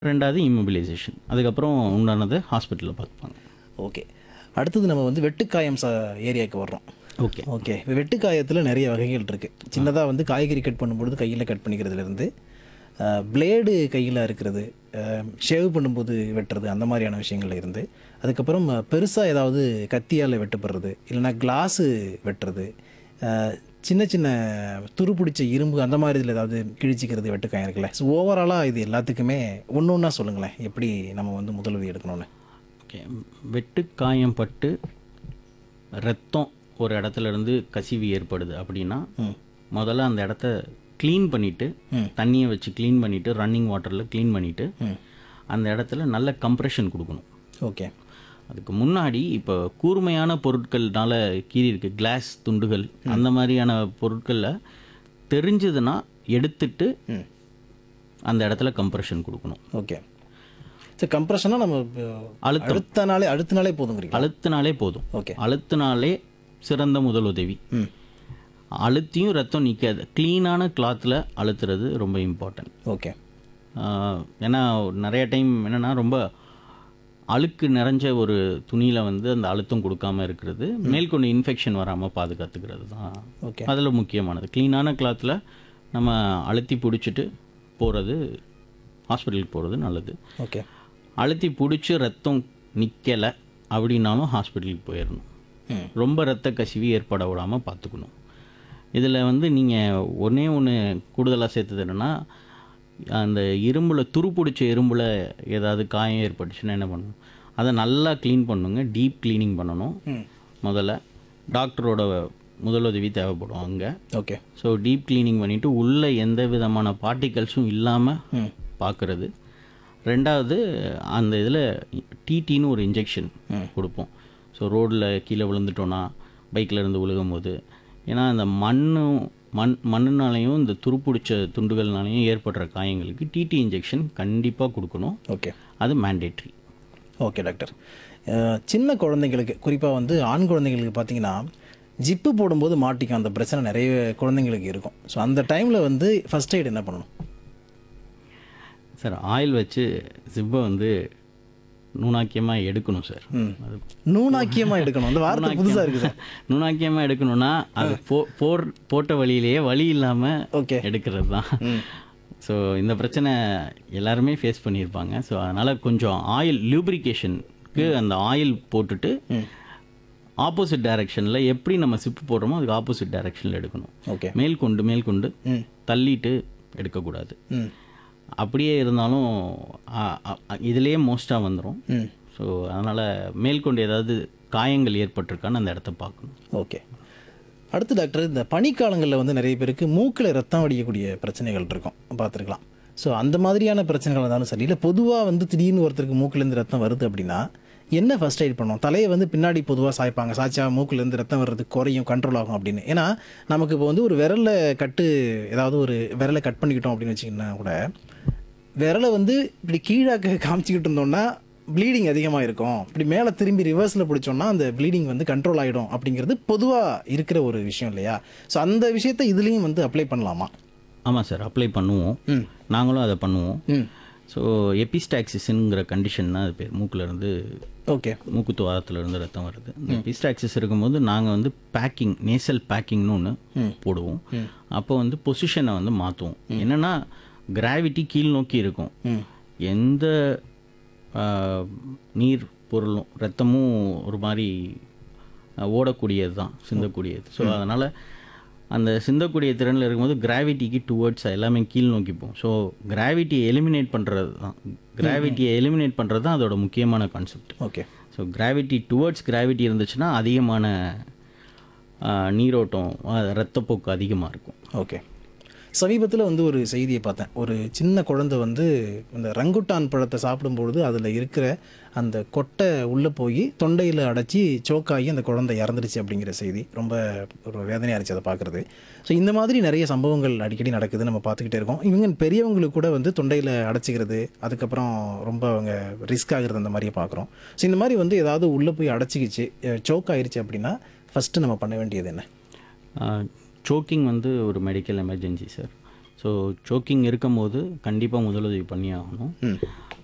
ரெண்டாவது இம்மொபிலைசேஷன் அதுக்கப்புறம் உண்டானது ஹாஸ்பிட்டலில் பார்த்துப்பாங்க ஓகே அடுத்தது நம்ம வந்து வெட்டுக்காயம் ச ஏரியாவுக்கு வர்றோம் ஓகே ஓகே இப்போ வெட்டுக்காயத்தில் நிறைய வகைகள் இருக்குது சின்னதாக வந்து காய்கறி கட் பண்ணும்பொழுது கையில் கட் பண்ணிக்கிறதுலேருந்து பிளேடு கையில் இருக்கிறது ஷேவ் பண்ணும்போது வெட்டுறது அந்த மாதிரியான விஷயங்கள்ல இருந்து அதுக்கப்புறம் பெருசாக ஏதாவது கத்தியால் வெட்டப்படுறது இல்லைன்னா கிளாஸு வெட்டுறது அஹ், சின்ன சின்ன துரு பிடிச்ச இரும்பு அந்த மாதிரி இதில் ஏதாவது கிழிச்சிக்கிறது வெட்டுக்காயம் இருக்குல்ல ஸோ ஓவராலாக இது எல்லாத்துக்குமே ஒன்று ஒன்றா சொல்லுங்களேன் எப்படி நம்ம வந்து முதலுதவி எடுக்கணும்னு ஓகே வெட்டு காயம் பட்டு ரத்தம் ஒரு இடத்துல இருந்து கசிவு ஏற்படுது அப்படின்னா முதல்ல அந்த இடத்த க்ளீன் பண்ணிவிட்டு தண்ணியை வச்சு க்ளீன் பண்ணிவிட்டு ரன்னிங் வாட்டரில் க்ளீன் பண்ணிவிட்டு அந்த இடத்துல நல்ல கம்ப்ரெஷன் கொடுக்கணும் ஓகே அதுக்கு முன்னாடி இப்போ கூர்மையான பொருட்கள்னால கீறி இருக்கு கிளாஸ் துண்டுகள் அந்த மாதிரியான பொருட்களில் தெரிஞ்சதுன்னா எடுத்துட்டு அந்த இடத்துல கம்ப்ரெஷன் கொடுக்கணும் ஓகே சரி கம்ப்ரெஷனாக நம்ம அழுத்தம். அழுத்தனாலே அழுத்தினாலே போதுங்கிறீங்க அழுத்தினாலே போதும் ஓகே அழுத்தினாலே சிறந்த முதலுதவி ம் அழுத்தியும் ரத்தம் நிற்காது க்ளீனான கிளாத்தில் அழுத்துறது ரொம்ப இம்பார்ட்டன்ட் ஓகே ஏன்னா நிறைய டைம் என்னென்னா ரொம்ப அழுக்கு நிறைஞ்ச ஒரு துணியில் வந்து அந்த அழுத்தம் கொடுக்காம இருக்கிறது மேற்கொண்டு இன்ஃபெக்ஷன் வராமல் பாதுகாத்துக்கிறது தான் ஓகே அதில் முக்கியமானது க்ளீனான கிளாத்தில் நம்ம அழுத்தி பிடிச்சிட்டு போகிறது ஹாஸ்பிட்டலுக்கு போகிறது நல்லது ஓகே அழுத்தி பிடிச்சி ரத்தம் நிற்கலை அப்படின்னாலும் ஹாஸ்பிட்டலுக்கு போயிடணும் ம் ரொம்ப ரத்த கசிவு ஏற்பட விடாமல் பார்த்துக்கணும் இதில் வந்து நீங்கள் ஒன்றே ஒன்று கூடுதலாக சேர்த்தது என்னென்னா அந்த இரும்பில் துரு பிடிச்ச இரும்பில் ஏதாவது காயம் ஏற்பட்டுச்சுன்னா என்ன பண்ணணும் அதை நல்லா க்ளீன் பண்ணுங்க டீப் க்ளீனிங் பண்ணணும் ம் முதல்ல டாக்டரோட முதலுதவி தேவைப்படும் அங்கே ஓகே ஸோ டீப் க்ளீனிங் பண்ணிவிட்டு உள்ளே எந்த விதமான பார்ட்டிகல்ஸும் இல்லாமல் ம் பார்க்குறது ரெண்டாவது அந்த இதில் டிடின்னு ஒரு இன்ஜெக்ஷன் கொடுப்போம் ஸோ ரோட்டில் கீழே விழுந்துட்டோன்னா பைக்கில் இருந்து விழுகும் போது ஏன்னா அந்த மண்ணும் மண் மண்ணுனாலையும் இந்த துருப்பிடிச்ச துண்டுகள்னாலையும் ஏற்படுற காயங்களுக்கு டிடி இன்ஜெக்ஷன் கண்டிப்பாக கொடுக்கணும் ஓகே அது மேண்டேட்ரி ஓகே டாக்டர் அஹ், சின்ன குழந்தைங்களுக்கு குறிப்பாக வந்து ஆண் குழந்தைங்களுக்கு பார்த்தீங்கன்னா ஜிப்பு போடும்போது மாட்டிக்கும் அந்த பிரச்சனை நிறைய குழந்தைங்களுக்கு இருக்கும் ஸோ அந்த டைமில் வந்து ஃபர்ஸ்ட் எய்ட் என்ன பண்ணணும் சார் ஆயில் வச்சு ஜிப்பை வந்து நூனாக்கியமாக எடுக்கணும் சார் ம் அது நூனாக்கியமாக எடுக்கணும் அந்த வார்த்தை புதுசாக இருக்குது சார் நுணாக்கியமாக எடுக்கணும்னா அது போ போர் போட்ட வழியிலேயே வழி இல்லாமல் ஓகே எடுக்கிறது தான் ம் ஸோ இந்த பிரச்சனை எல்லாருமே ஃபேஸ் பண்ணியிருப்பாங்க ஸோ அதனால் கொஞ்சம் ஆயில் லூப்ரிகேஷனுக்கு அந்த ஆயில் போட்டுட்டு ஆப்போசிட் டைரெக்ஷனில் எப்படி நம்ம சிப்பு போடுறோமோ அதுக்கு ஆப்போசிட் டைரெக்ஷனில் எடுக்கணும் ஓகே மேல் கொண்டு மேல் கொண்டு ம் தள்ளிட்டு எடுக்கக்கூடாது ம் அப்படியே இருந்தாலும் அ- அ- அ- இதுலேயே மோஸ்ட்டாக வந்துடும் ம் ஸோ அதனால் மேற்கொண்டு ஏதாவது காயங்கள் ஏற்பட்டிருக்கான்னு அந்த இடத்த பார்க்கணும் ஓகே அடுத்து டாக்டர் இந்த பனிக்காலங்களில் வந்து நிறைய பேருக்கு மூக்கில் ரத்தம் வடிக்கக்கூடிய பிரச்சனைகள் இருக்கும் பார்த்துருக்கலாம் ஸோ அந்த மாதிரியான பிரச்சனைகள் இருந்தாலும் சரி இல்லை பொதுவாக வந்து திடீர்னு ஒருத்தருக்கு மூக்கிலேருந்து ரத்தம் வருது அப்படின்னா என்ன ஃபர்ஸ்ட் எய்ட் பண்ணுவோம் தலையை வந்து பின்னாடி பொதுவாக சாய்ப்பாங்க சாய்ச்சா மூக்கிலேருந்து ரத்தம் வர்றது குறையும் கண்ட்ரோல் ஆகும் அப்படின்னு ஏன்னா நமக்கு இப்போ வந்து ஒரு விரலில் கட்டு ஏதாவது ஒரு விரலை கட் பண்ணிக்கிட்டோம் அப்படின்னு வச்சிங்கன்னா கூட விரலை வந்து இப்படி கீழாக்க காமிச்சிக்கிட்டு இருந்தோம்னா ப்ளீடிங் அதிகமாக இருக்கும் இப்படி மேலே திரும்பி ரிவர்ஸில் பிடிச்சோம்னா அந்த ப்ளீடிங் வந்து கண்ட்ரோல் ஆகிடும் அப்படிங்கிறது பொதுவாக இருக்கிற ஒரு விஷயம் இல்லையா ஸோ அந்த விஷயத்தை இதுலேயும் வந்து அப்ளை பண்ணலாமா ஆமாம் சார் அப்ளை பண்ணுவோம் ம் நாங்களும் அதை பண்ணுவோம் ம் ஸோ எபிஸ்டாக்சிஸ்ங்கிற கண்டிஷன் தான் அது பேர் மூக்குல இருந்து ஓகே மூக்கு துவாரத்துல இருந்து ரத்தம் வருது இந்த எபிஸ்டாக்சிஸ் இருக்கும்போது நாங்கள் வந்து பேக்கிங் நேசல் பேக்கிங்னு ஒன்று போடுவோம் அப்போ வந்து பொசிஷனை வந்து மாற்றுவோம் என்னென்னா கிராவிட்டி கீழ் நோக்கி இருக்கும் ம் எந்த ஆ, நீர் பொருளும் ரத்தமும் ஒரு மாதிரி ஆ, ஓடக்கூடியது தான் சிந்தக்கூடியது ஸோ அதனால் அந்த சிந்தக்கூடிய திறனில் இருக்கும்போது கிராவிட்டிக்கு டுவர்ட்ஸ் எல்லாமே கீழ் நோக்கி போகும் ஸோ கிராவிட்டியை எலிமினேட் பண்ணுறது தான் கிராவிட்டியை எலிமினேட் பண்ணுறது தான் அதோட முக்கியமான concept okay so gravity towards gravity இருந்துச்சுன்னா அதிகமான ஆ, நீரோட்டம் ஆ, ரத்தப்போக்கு அதிகமாக இருக்கும் ஓகே சமீபத்தில் வந்து ஒரு செய்தியை பார்த்தேன் ஒரு சின்ன குழந்தை வந்து இந்த ரங்குட்டான் பழத்தை சாப்பிடும்பொழுது அதில் இருக்கிற அந்த கொட்டை உள்ளே போய் தொண்டையில் அடைச்சி சோக்காகி அந்த குழந்தை இறந்துடுச்சு அப்படிங்கிற செய்தி ரொம்ப ஒரு வேதனையாக இருந்துச்சு அதை பார்க்குறது ஸோ இந்த மாதிரி நிறைய சம்பவங்கள் அடிக்கடி நடக்குது நம்ம பார்த்துக்கிட்டே இருக்கோம் இவங்க பெரியவங்களுக்கு கூட வந்து தொண்டையில் அடைச்சிக்கிறது அதுக்கப்புறம் ரொம்ப அவங்க ரிஸ்க் ஆகுறது அந்த மாதிரியே பார்க்குறோம் ஸோ இந்த மாதிரி வந்து ஏதாவது உள்ளே போய் அடைச்சிக்கிச்சு சோக் ஆயிருச்சு அப்படின்னா ஃபஸ்ட்டு நம்ம பண்ண வேண்டியது என்ன சோக்கிங் வந்து ஒரு medical emergency sir so choking இருக்கும்போது கண்டிப்பாக முதலுதவி பண்ணி ஆகணும்